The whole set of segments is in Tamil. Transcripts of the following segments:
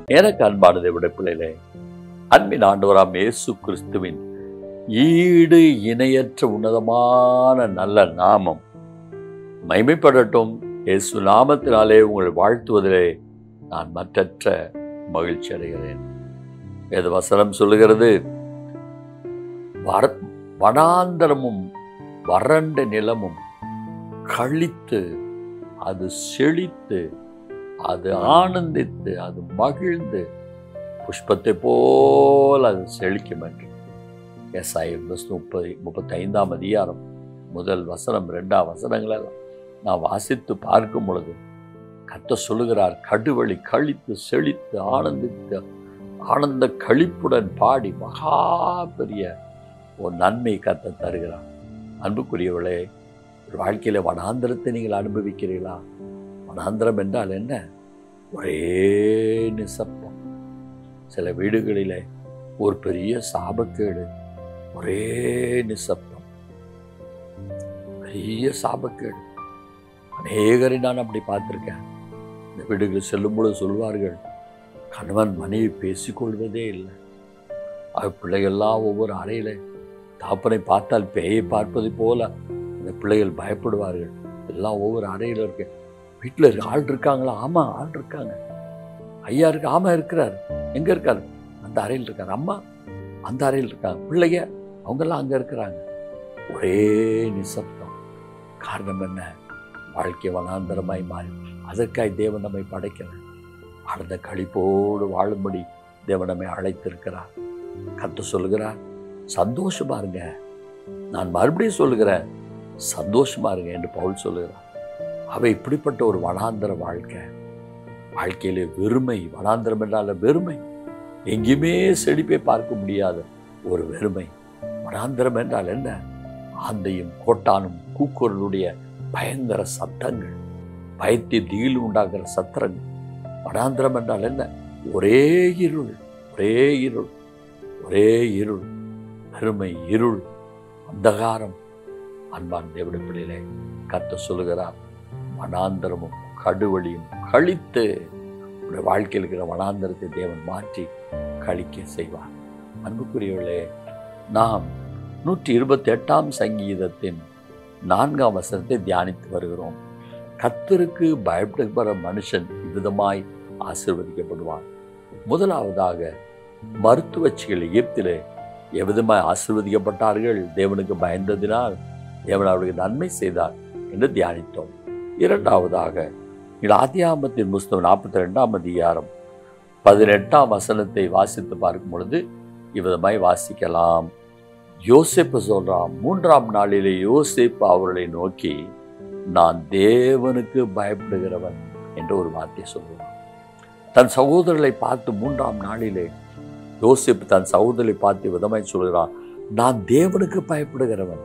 எனக்கு அன்பானதை விட பிள்ளைகளே அன்பின் ஆண்டவராம் இயேசு கிறிஸ்துவின் ஈடு இணையற்ற உன்னதமான நல்ல நாமம் மைமைப்படட்டும் இயேசு நாமத்தினாலே உங்களை வாழ்த்துவதிலே நான் மற்றற்ற மகிழ்ச்சி அடைகிறேன் வேத வசனம் சொல்லுகிறது வர வனாந்தரமும் வறண்ட நிலமும் கழித்து அது செழித்து அது ஆனந்தித்து அது மகிழ்ந்து புஷ்பத்தை போல் அது செழிக்கும் என்று எஸ்ஐ முப்பது முப்பத்தி ஐந்தாம் அதிகாரம் முதல் வசனம் ரெண்டாம் வசனங்களெல்லாம் நான் வாசித்து பார்க்கும் பொழுது கத்த சொல்லுகிறார் கடுவழி கழித்து செழித்து ஆனந்தித்து ஆனந்த கழிப்புடன் பாடி மகா பெரிய ஒரு நன்மை கத்த தருகிறார் அன்புக்குரியவளே ஒரு வாழ்க்கையில வனாந்திரத்தை நீங்கள் அனுபவிக்கிறீர்களா வனாந்திரம் என்றால் என்ன ஒரே நிசப்பம் சில வீடுகளிலே ஒரு பெரிய சாபக்கேடு ஒரே நிசப்தம் பெரிய சாபக்கேடு அநேகரை நான் அப்படி பார்த்துருக்கேன் இந்த வீடுகள் செல்லும் பொழுது சொல்வார்கள் கணவன் மனைவி பேசிக்கொள்வதே இல்லை அது பிள்ளைகள்லாம் ஒவ்வொரு அறையில தாப்பனை பார்த்தால் பேயை பார்ப்பது போல இந்த பிள்ளைகள் பயப்படுவார்கள் எல்லாம் ஒவ்வொரு அறையில் இருக்கு வீட்டில் இருக்க ஆள் இருக்காங்களா ஆமாம் ஆள் இருக்காங்க ஐயா இருக்கு ஆமாம் இருக்கிறார் எங்கே இருக்கார் அந்த அறையில் இருக்கார் அம்மா அந்த அறையில் இருக்காங்க பிள்ளைங்க அவங்கெல்லாம் அங்கே இருக்கிறாங்க ஒரே நிசப்தம் காரணம் என்ன வாழ்க்கை வனாந்தரமாய் மாறி அதற்காய் தேவன் நம்மை படைக்கிறார் ஆழ்ந்த கழிப்போடு வாழும்படி தேவன் நம்மை அழைத்திருக்கிறார் கத்து சொல்லுகிறார் சந்தோஷமா இருங்க நான் மறுபடியும் சொல்லுகிறேன் சந்தோஷமா இருங்க என்று பவுல் சொல்லுகிறார் அவை இப்படிப்பட்ட ஒரு வனாந்தர வாழ்க்கை வாழ்க்கையிலே வெறுமை வனாந்தரம் என்றால வெறுமை எங்கேயுமே செழிப்பை பார்க்க முடியாத ஒரு வெறுமை வனாந்தரம் என்றால் என்ன ஆந்தையும் கோட்டானும் கூக்குரலுடைய பயங்கர சத்தங்கள் பயத்தை திகில் உண்டாகிற சத்திரங்கள் வனாந்திரம் என்றால் என்ன ஒரே இருள் ஒரே இருள் ஒரே இருள் பெருமை இருள் அந்தகாரம் அன்பான் தேவடைய பிள்ளையிலே கத்த சொல்லுகிறார் வனாந்தரமும் கடுவழியும் கழித்து உடைய வாழ்க்கையில் இருக்கிற வனாந்தரத்தை தேவன் மாற்றி கழிக்க செய்வார் அன்புக்குரியவர்களே நாம் நூற்றி இருபத்தி எட்டாம் சங்கீதத்தின் நான்காம் வசனத்தை தியானித்து வருகிறோம் கத்தருக்கு பயப்படுகிற மனுஷன் இவ்விதமாய் ஆசிர்வதிக்கப்படுவான் முதலாவதாக மருத்துவச்சிகள் எகிப்திலே எவ்விதமாய் ஆசிர்வதிக்கப்பட்டார்கள் தேவனுக்கு பயந்ததினால் தேவன் அவர்களுக்கு நன்மை செய்தார் என்று தியானித்தோம் இரண்டாவதாக இது ஆதியாமத்தின் புஸ்தகம் நாற்பத்தி ரெண்டாம் அதிகாரம் பதினெட்டாம் வசனத்தை வாசித்து பார்க்கும் பொழுது இவ்விதமாய் வாசிக்கலாம் யோசேப்பு சொல்றான் மூன்றாம் நாளிலே யோசேப்பு அவர்களை நோக்கி நான் தேவனுக்கு பயப்படுகிறவன் என்று ஒரு வார்த்தை சொல்லுவான் தன் சகோதரர்களை பார்த்து மூன்றாம் நாளிலே யோசிப்பு தன் சகோதரரை பார்த்து விதமாய் சொல்கிறான் நான் தேவனுக்கு பயப்படுகிறவன்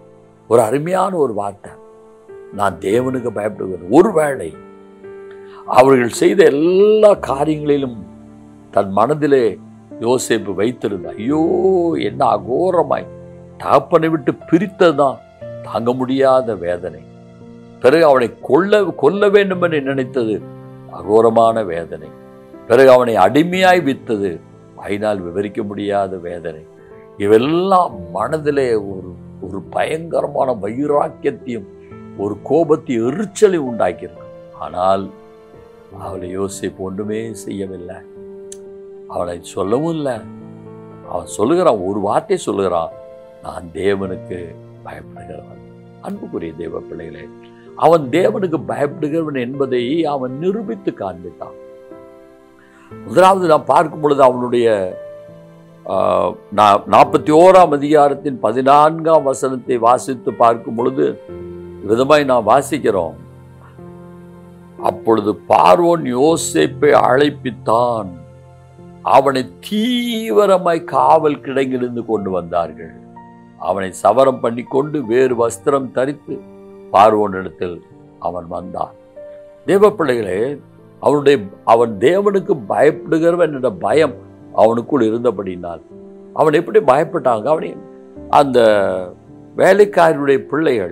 ஒரு அருமையான ஒரு வார்த்தை நான் தேவனுக்கு பயப்படுகிறேன் ஒருவேளை அவர்கள் செய்த எல்லா காரியங்களிலும் தன் மனதிலே யோசேப்பு வைத்திருந்த ஐயோ என்ன அகோரமாய் தகப்பனை விட்டு பிரித்ததுதான் தாங்க முடியாத வேதனை பிறகு அவனை கொல்ல கொல்ல வேண்டும் என்று நினைத்தது அகோரமான வேதனை பிறகு அவனை அடிமையாய் வித்தது வாயினால் விவரிக்க முடியாத வேதனை இவெல்லாம் மனதிலே ஒரு ஒரு பயங்கரமான வைராக்கியத்தையும் ஒரு கோபத்தையும் எரிச்சலை உண்டாக்கியிருக்கு ஆனால் அவளை யோசிப்பு ஒன்றுமே செய்யவில்லை அவளை சொல்லவும் இல்லை அவன் சொல்லுகிறான் ஒரு வார்த்தை சொல்லுகிறான் நான் தேவனுக்கு பயப்படுகிறவன் அன்புக்குரிய தேவ பிள்ளைகளே அவன் தேவனுக்கு பயப்படுகிறவன் என்பதை அவன் நிரூபித்து காண்பித்தான் முதலாவது நாம் பார்க்கும் பொழுது அவனுடைய நாற்பத்தி ஓராம் அதிகாரத்தின் பதினான்காம் வசனத்தை வாசித்து பார்க்கும் பொழுது விதமாய் நாம் வாசிக்கிறோம் அப்பொழுது பார்வோன் யோசேப்பை அழைப்பித்தான் அவனை தீவிரமாய் காவல் கிடங்கிலிருந்து கொண்டு வந்தார்கள் அவனை சவரம் பண்ணி கொண்டு வேறு வஸ்திரம் தரித்து பார்வோனிடத்தில் அவன் வந்தான் தேவ பிள்ளைகளே அவனுடைய அவன் தேவனுக்கு பயப்படுகிறவன் என்ற பயம் அவனுக்குள் இருந்தபடினால் அவன் எப்படி பயப்பட்டாங்க அவனை அந்த வேலைக்காரனுடைய பிள்ளைகள்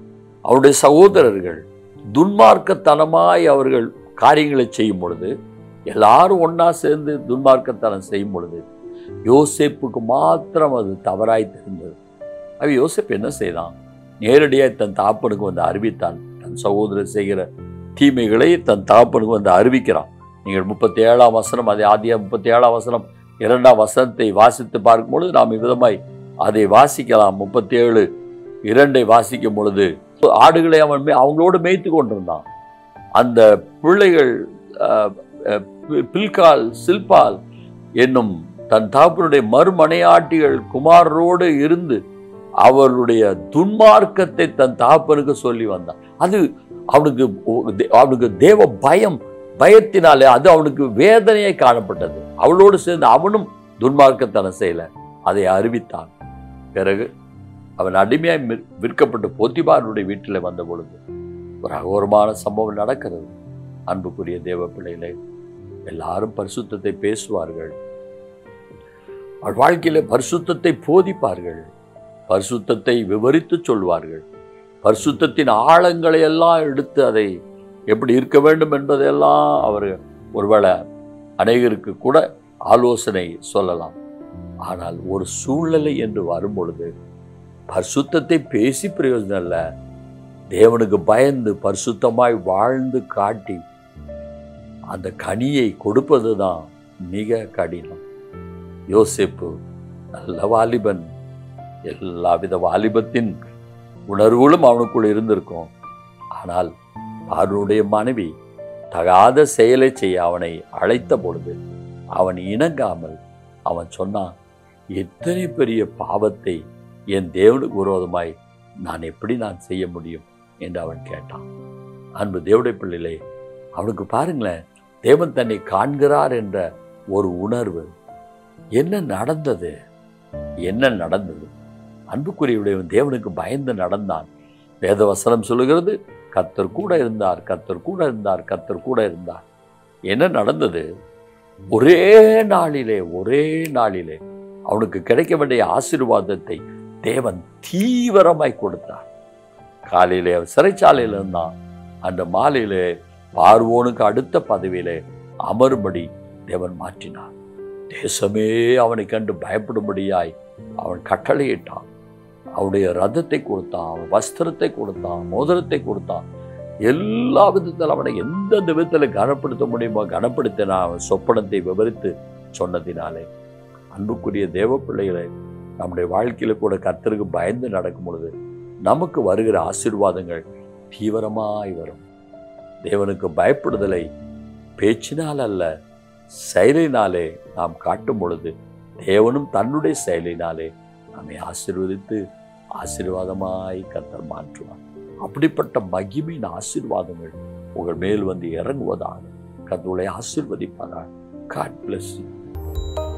அவனுடைய சகோதரர்கள் துன்மார்க்கத்தனமாய் அவர்கள் காரியங்களை செய்யும் பொழுது எல்லாரும் ஒண்ணா சேர்ந்து துன்மார்க்கத்தனம் செய்யும் பொழுது யோசேப்புக்கு மாத்திரம் அது தவறாய் தெரிந்தது அவ யோசேப்பு என்ன செய்தான் நேரடியாக தன் தாப்பனுக்கு வந்து அறிவித்தான் தன் சகோதரர் செய்கிற தீமைகளை தன் தாப்பனுக்கு வந்து அறிவிக்கிறான் நீங்கள் முப்பத்தி ஏழாம் வசனம் அதே ஆதியா முப்பத்தி ஏழாம் வசனம் இரண்டாம் வசனத்தை வாசித்து பார்க்கும் பொழுது நாம் இவ்விதமாய் அதை வாசிக்கலாம் முப்பத்தி ஏழு இரண்டை வாசிக்கும் பொழுது ஆடுகளை அவன் மே- அவங்களோடு மேய்த்து கொண்டிருந்தான் அந்த பிள்ளைகள் அஹ், அஹ், பி- பில்கால் சில்பால் என்னும் தன் தாப்பனுடைய மறுமனையாட்டிகள் குமாரரோடு இருந்து அவருடைய துன்மார்க்கத்தை தன் தாப்பனுக்கு சொல்லி வந்தான் அது அவனுக்கு ஒ- தே- அவனுக்கு தேவ பயம் பயத்தினாலே அது அவனுக்கு வேதனையை காணப்பட்டது அவளோடு சேர்ந்து அவனும் துன்மார்க்கத்தனம் செய்யல அதை அறிவித்தான் பிறகு அவன் அடிமையாய் மிர்- விற்கப்பட்டு போத்திபாருடைய வீட்டில் வந்த பொழுது ஒரு அகோரமான சம்பவம் நடக்கிறது அன்புக்குரிய தேவ பிள்ளைகளே எல்லாரும் பரிசுத்தத்தை பேசுவார்கள் அவள் வாழ்க்கையில பரிசுத்தத்தை போதிப்பார்கள் பரிசுத்தத்தை விவரித்து சொல்வார்கள் பரிசுத்தத்தின் ஆழங்களை எல்லாம் எடுத்து அதை எப்படி இருக்க வேண்டும் என்பதையெல்லாம் அவர் ஒருவேளை அநேகருக்கு கூட ஆலோசனை சொல்லலாம் ஆனால் ஒரு சூழ்நிலை என்று வரும் பொழுது பரிசுத்தத்தை பேசி பிரயோஜனம் இல்லை தேவனுக்கு பயந்து பரிசுத்தமாய் வாழ்ந்து காட்டி அந்த கனியை கொடுப்பது தான் மிக கடினம் யோசேப்பு நல்ல வாலிபன் எல்லாவித வாலிபத்தின் உணர்வுகளும் அவனுக்குள் இருந்திருக்கும் ஆனால் அவனுடைய மனைவி தகாத செயலை செய்ய அவனை அழைத்த பொழுது அவன் இணங்காமல் அவன் சொன்னான் எத்தனை பெரிய பாவத்தை என் தேவனுக்கு விரோதமாய் நான் எப்படி நான் செய்ய முடியும் என்று அவன் கேட்டான் அன்பு தேவடைய பிள்ளைகளே அவனுக்கு பாருங்களேன் தேவன் தன்னை காண்கிறார் என்ற ஒரு உணர்வு என்ன நடந்தது என்ன நடந்தது அன்புக்குரியவுடையவன் தேவனுக்கு பயந்து நடந்தான் வேதவசனம் சொல்லுகிறது கத்தர் கூட இருந்தார் கத்தர் கூட இருந்தார் கத்தர் கூட இருந்தார் என்ன நடந்தது ஒரே நாளிலே ஒரே நாளிலே அவனுக்கு கிடைக்க வேண்டிய ஆசீர்வாதத்தை தேவன் தீவிரமாய் கொடுத்தார் காலையிலே அவன் சிறைச்சாலையில் இருந்தான் அந்த மாலையிலே பார்வோனுக்கு அடுத்த பதவியிலே அமரும்படி தேவன் மாற்றினார் தேசமே அவனை கண்டு பயப்படும்படியாய் அவன் கட்டளையிட்டான் அவனுடைய ரதத்தை கொடுத்தான் அவன் வஸ்திரத்தை கொடுத்தான் மோதிரத்தை கொடுத்தான் எல்லா விதத்தில் அவனை எந்தெந்த விதத்தில் கனப்படுத்த முடியுமோ கனப்படுத்தினான் அவன் சொப்பனத்தை விவரித்து சொன்னதினாலே அன்புக்குரிய தேவ பிள்ளைகளை நம்முடைய வாழ்க்கையில கூட கர்த்தருக்கு பயந்து நடக்கும் பொழுது நமக்கு வருகிற ஆசீர்வாதங்கள் தீவிரமாய் வரும் தேவனுக்கு பயப்படுதலை பேச்சினால் அல்ல செயலினாலே நாம் காட்டும் பொழுது தேவனும் தன்னுடைய செயலினாலே நம்மை ஆசீர்வதித்து ஆசீர்வாதமாய் கர்த்தர் மாற்றுவார் அப்படிப்பட்ட மகிமையின் ஆசீர்வாதங்கள் உங்கள் மேல் வந்து இறங்குவதாக கர்த்தருடைய ஆசீர்வதிப்பார்கள் காட் பிளஸ்